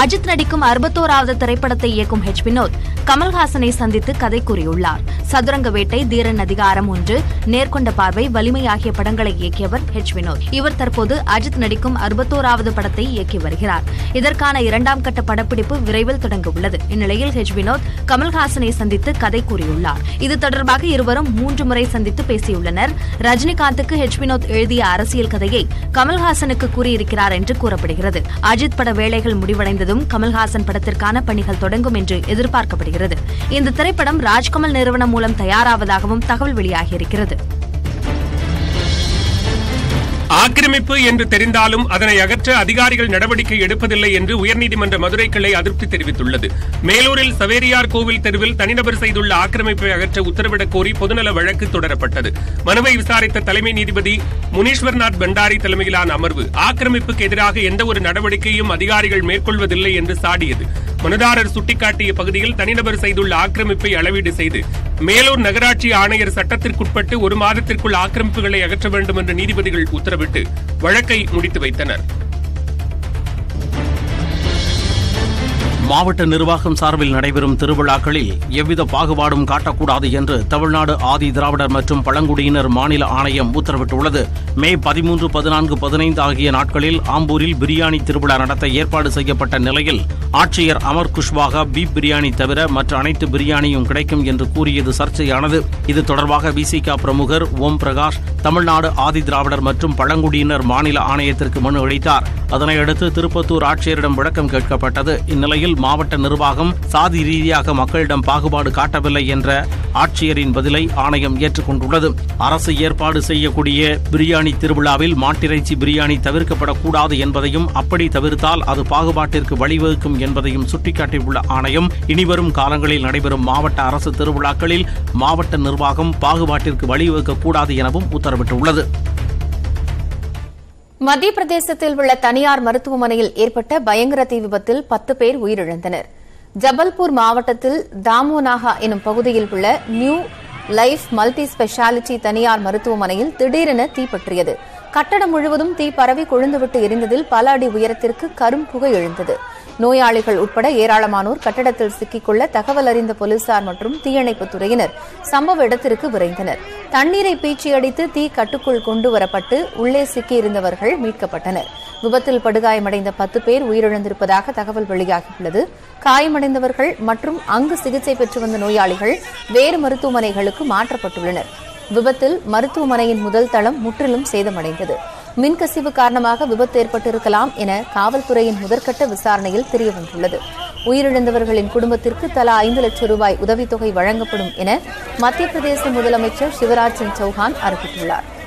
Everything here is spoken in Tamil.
அஜித் நடிக்கும் அறுபத்தோராவது திரைப்படத்தை இயக்கும் ஹெச் வினோத் கமல்ஹாசனை சந்தித்து கதை கூறியுள்ளார் சதுரங்க வேட்டை தீரன் அதிகாரம் ஒன்று நேர்கொண்ட பார்வை வலிமை ஆகிய படங்களை இயக்கியவர் ஹெச் வினோத் இவர் தற்போது அஜித் நடிக்கும் அறுபத்தோராவது படத்தை இயக்கி வருகிறார் இதற்கான இரண்டாம் கட்ட படப்பிடிப்பு விரைவில் தொடங்க உள்ளது இந்நிலையில் ஹெச் வினோத் கமல்ஹாசனை சந்தித்து கதை கூறியுள்ளார் இது தொடர்பாக இருவரும் மூன்று முறை சந்தித்து பேசியுள்ளனர் ரஜினிகாந்துக்கு ஹெச் வினோத் எழுதிய அரசியல் கதையை கமல்ஹாசனுக்கு கூறியிருக்கிறார் என்று கூறப்படுகிறது அஜித் பட வேலைகள் முடிவடைந்ததும் கமல்ஹாசன் படத்திற்கான பணிகள் தொடங்கும் என்று எதிர்பார்க்கப்படுகிறது இந்த திரைப்படம் ராஜ்கமல் நிறுவனம் மூலம் தயாராவதாகவும் தகவல் வெளியாகியிருக்கிறது ஆக்கிரமிப்பு என்று தெரிந்தாலும் அதனை அகற்ற அதிகாரிகள் நடவடிக்கை எடுப்பதில்லை என்று உயர்நீதிமன்ற மதுரை கிளை அதிருப்தி தெரிவித்துள்ளது மேலூரில் சவேரியார் கோவில் தெருவில் தனிநபர் செய்துள்ள ஆக்கிரமிப்பை அகற்ற உத்தரவிடக் கோரி பொதுநல வழக்கு தொடரப்பட்டது மனுவை விசாரித்த தலைமை நீதிபதி முனீஸ்வர்நாத் பண்டாரி தலைமையிலான அமர்வு ஆக்கிரமிப்புக்கு எதிராக எந்த ஒரு நடவடிக்கையும் அதிகாரிகள் மேற்கொள்வதில்லை என்று சாடியது மனுதாரர் சுட்டிக்காட்டிய பகுதியில் தனிநபர் செய்துள்ள ஆக்கிரமிப்பை அளவீடு செய்து மேலூர் நகராட்சி ஆணையர் சட்டத்திற்குட்பட்டு ஒரு மாதத்திற்குள் ஆக்கிரமிப்புகளை அகற்ற வேண்டும் என்று நீதிபதிகள் உத்தரவிட்டு வழக்கை முடித்து வைத்தனர் மாவட்ட நிர்வாகம் சார்பில் நடைபெறும் திருவிழாக்களில் எவ்வித பாகுபாடும் காட்டக்கூடாது என்று தமிழ்நாடு ஆதி திராவிடர் மற்றும் பழங்குடியினர் மாநில ஆணையம் உத்தரவிட்டுள்ளது மே பதிமூன்று பதினான்கு பதினைந்து ஆகிய நாட்களில் ஆம்பூரில் பிரியாணி திருவிழா நடத்த ஏற்பாடு செய்யப்பட்ட நிலையில் ஆட்சியர் அமர் குஷ்வாகா பீப் பிரியாணி தவிர மற்ற அனைத்து பிரியாணியும் கிடைக்கும் என்று கூறியது சர்ச்சையானது இது தொடர்பாக விசிக பிரமுகர் ஓம் பிரகாஷ் தமிழ்நாடு ஆதி திராவிடர் மற்றும் பழங்குடியினர் மாநில ஆணையத்திற்கு மனு அளித்தார் அதனையடுத்து திருப்பத்தூர் ஆட்சியரிடம் விளக்கம் கேட்கப்பட்டது இந்நிலையில் மாவட்ட நிர்வாகம் சாதி ரீதியாக மக்களிடம் பாகுபாடு காட்டவில்லை என்ற ஆட்சியரின் பதிலை ஆணையம் ஏற்றுக்கொண்டுள்ளது அரசு ஏற்பாடு செய்யக்கூடிய பிரியாணி திருவிழாவில் மாட்டிறைச்சி பிரியாணி தவிர்க்கப்படக்கூடாது என்பதையும் அப்படி தவிர்த்தால் அது பாகுபாட்டிற்கு வழிவகுக்கும் என்பதையும் சுட்டிக்காட்டியுள்ள ஆணையம் இனிவரும் காலங்களில் நடைபெறும் மாவட்ட அரசு திருவிழாக்களில் மாவட்ட நிர்வாகம் பாகுபாட்டிற்கு வழிவகுக்கக்கூடாது எனவும் உத்தரவிட்டுள்ளது மத்திய பிரதேசத்தில் உள்ள தனியார் மருத்துவமனையில் ஏற்பட்ட பயங்கர தீ விபத்தில் பத்து பேர் உயிரிழந்தனர் ஜபல்பூர் மாவட்டத்தில் தாமோனாகா எனும் பகுதியில் உள்ள நியூ லைஃப் மல்டி ஸ்பெஷாலிட்டி தனியார் மருத்துவமனையில் திடீரென தீ பற்றியது கட்டடம் முழுவதும் தீ பரவி கொழுந்துவிட்டு எரிந்ததில் பல அடி உயரத்திற்கு கரும் புகை எழுந்தது நோயாளிகள் உட்பட ஏராளமானோர் கட்டடத்தில் சிக்கிக்கொள்ள தகவல் அறிந்த போலீசார் மற்றும் தீயணைப்புத் துறையினர் சம்பவ இடத்திற்கு விரைந்தனர் தண்ணீரை பீச்சி அடித்து தீ கட்டுக்குள் கொண்டு வரப்பட்டு உள்ளே சிக்கியிருந்தவர்கள் மீட்கப்பட்டனர் விபத்தில் படுகாயமடைந்த பத்து பேர் உயிரிழந்திருப்பதாக தகவல் வெளியாகியுள்ளது காயமடைந்தவர்கள் மற்றும் அங்கு சிகிச்சை பெற்று வந்த நோயாளிகள் வேறு மருத்துவமனைகளுக்கு மாற்றப்பட்டுள்ளனர் விபத்தில் மருத்துவமனையின் முதல் தளம் முற்றிலும் சேதமடைந்தது மின்கசிவு காரணமாக விபத்து ஏற்பட்டிருக்கலாம் என காவல்துறையின் முதற்கட்ட விசாரணையில் தெரியவந்துள்ளது உயிரிழந்தவர்களின் குடும்பத்திற்கு தலா ஐந்து லட்சம் ரூபாய் உதவித்தொகை வழங்கப்படும் என மத்திய பிரதேச முதலமைச்சர் சிவராஜ் சிங் சௌஹான் அறிவித்துள்ளார்